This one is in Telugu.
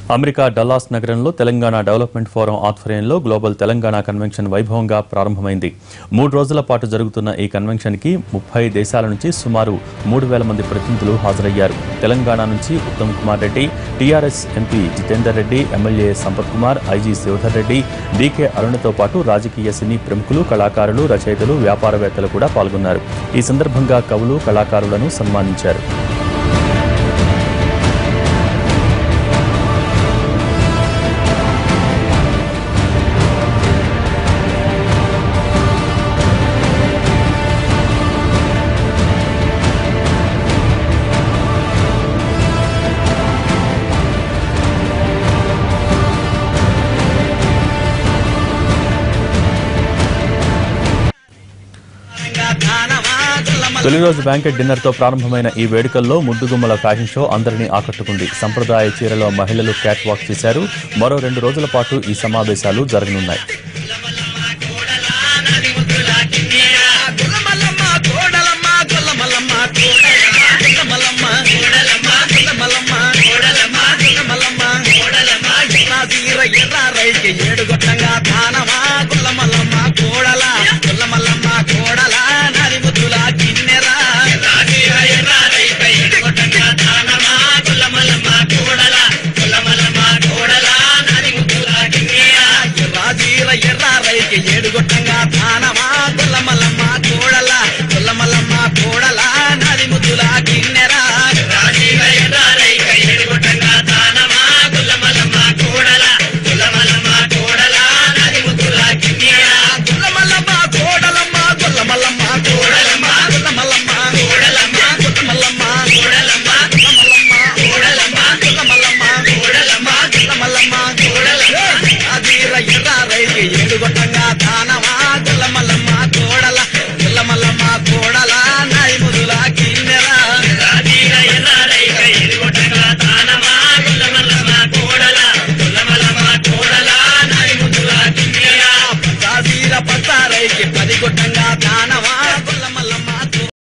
అమెరికా డల్లాస్ నగరంలో తెలంగాణ డెవలప్మెంట్ ఫోరం ఆధ్వర్యంలో గ్లోబల్ తెలంగాణ కన్వెన్షన్ వైభవంగా ప్రారంభమైంది మూడు రోజుల పాటు జరుగుతున్న ఈ కన్వెన్షన్ కి ముప్పై దేశాల నుంచి సుమారు మూడు వేల మంది ప్రతినిధులు హాజరయ్యారు తెలంగాణ నుంచి Uttam Kumar Reddy TRS MP Jitender Reddy MLA Sampath Kumar IG Shivadhar Reddy DK అరుణతో పాటు రాజకీయ సినీ ప్రముఖులు కళాకారులు రచయితలు వ్యాపారవేత్తలు కూడా పాల్గొన్నారు ఈ సందర్భంగా కవులు కళాకారులను సన్మానించారు తొలి రోజు బ్యాంకెట్ డిన్నర్ తో ప్రారంభమైన ఈ వేడుకల్లో ముద్దుగుమ్మల ఫ్యాషన్ షో అందరినీ ఆకట్టుకుంది సంప్రదాయ చీరలో మహిళలు క్యాట్ వాక్ చేశారు మరో రెండు రోజుల పాటు ఈ సమావేశాలు జరగనున్నాయి